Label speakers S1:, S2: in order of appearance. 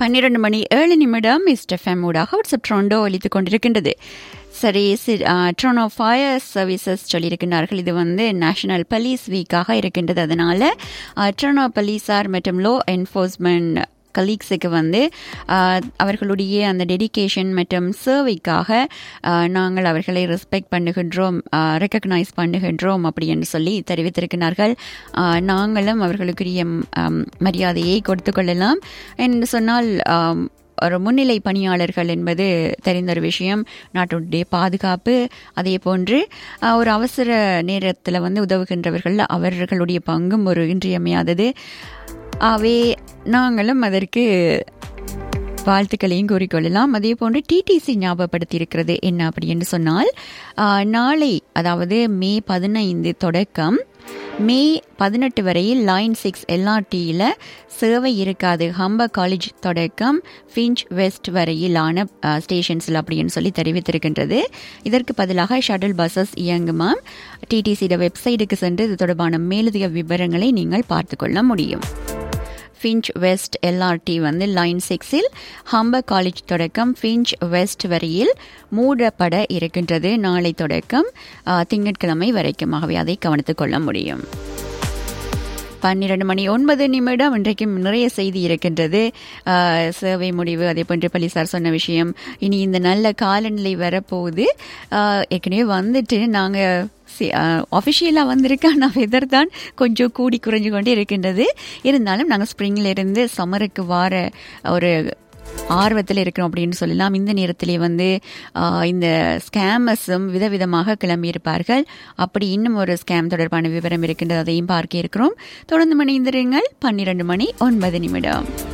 S1: பன்னிரண்டு மணி ஏழு நிமிடம் மிஸ்டர் ஃபேம் ஊடாக வாட்ஸ்அப் ட்ரோண்டோ ஒலித்துக் கொண்டிருக்கின்றது சரி ட்ரோனோ ஃபயர் சர்வீசஸ் சொல்லியிருக்கிறார்கள் இது வந்து நேஷனல் போலீஸ் வீக்காக இருக்கின்றது அதனால ட்ரோனோ போலீஸார் மற்றும் லோ என்ஃபோர்ஸ்மெண்ட் கலீக்ஸுக்கு வந்து அவர்களுடைய அந்த டெடிக்கேஷன் மற்றும் சேவைக்காக நாங்கள் அவர்களை ரெஸ்பெக்ட் பண்ணுகின்றோம் ரெக்கக்னைஸ் பண்ணுகின்றோம் அப்படி என்று சொல்லி தெரிவித்திருக்கிறார்கள் நாங்களும் அவர்களுக்குரிய மரியாதையை கொடுத்து கொள்ளலாம் என்று சொன்னால் ஒரு முன்னிலை பணியாளர்கள் என்பது தெரிந்த ஒரு விஷயம் நாட்டுடைய பாதுகாப்பு அதே போன்று ஒரு அவசர நேரத்தில் வந்து உதவுகின்றவர்கள் அவர்களுடைய பங்கும் ஒரு இன்றியமையாதது அவே நாங்களும் அதற்கு வாழ்த்துக்களையும் கூறிக்கொள்ளலாம் அதே போன்று டிடிசி ஞாபகப்படுத்தி இருக்கிறது என்ன அப்படி என்று சொன்னால் நாளை அதாவது மே பதினைந்து தொடக்கம் மே பதினெட்டு வரையில் லைன் சிக்ஸ் எல்ஆர்டியில் சேவை இருக்காது ஹம்ப காலேஜ் தொடக்கம் ஃபிஞ்ச் வெஸ்ட் வரையிலான ஸ்டேஷன்ஸில் அப்படின்னு சொல்லி தெரிவித்திருக்கின்றது இதற்கு பதிலாக ஷட்டில் பஸ்ஸஸ் இயங்குமாம் டிடிசியோட வெப்சைட்டுக்கு சென்று இது தொடர்பான மேலதிக விவரங்களை நீங்கள் பார்த்துக்கொள்ள முடியும் ஃபிஞ்ச் வெஸ்ட் எல்ஆர்டி வந்து லைன் சிக்ஸில் ஹம்பர் காலேஜ் தொடக்கம் ஃபிஞ்ச் வெஸ்ட் வரையில் மூடப்பட இருக்கின்றது நாளை தொடக்கம் திங்கட்கிழமை வரைக்கும் ஆகவே அதை கவனித்துக் கொள்ள முடியும் பன்னிரண்டு மணி ஒன்பது நிமிடம் இன்றைக்கும் நிறைய செய்தி இருக்கின்றது சேவை முடிவு அதே போன்று பள்ளிசார் சொன்ன விஷயம் இனி இந்த நல்ல காலநிலை வரப்போகுது ஏற்கனவே வந்துட்டு நாங்கள் அஃபிஷியலாக வந்திருக்கு ஆனால் வெதர் தான் கொஞ்சம் கூடி குறைஞ்சு கொண்டே இருக்கின்றது இருந்தாலும் நாங்கள் ஸ்ப்ரிங்கில் இருந்து சம்மருக்கு வார ஒரு ஆர்வத்தில் இருக்கிறோம் அப்படின்னு சொல்லலாம் இந்த நேரத்திலே வந்து இந்த ஸ்கேமஸும் விதவிதமாக கிளம்பியிருப்பார்கள் அப்படி இன்னும் ஒரு ஸ்கேம் தொடர்பான விவரம் இருக்கின்றது அதையும் பார்க்க இருக்கிறோம் தொடர்ந்து மணி இந்திரங்கள் பன்னிரண்டு மணி ஒன்பது நிமிடம்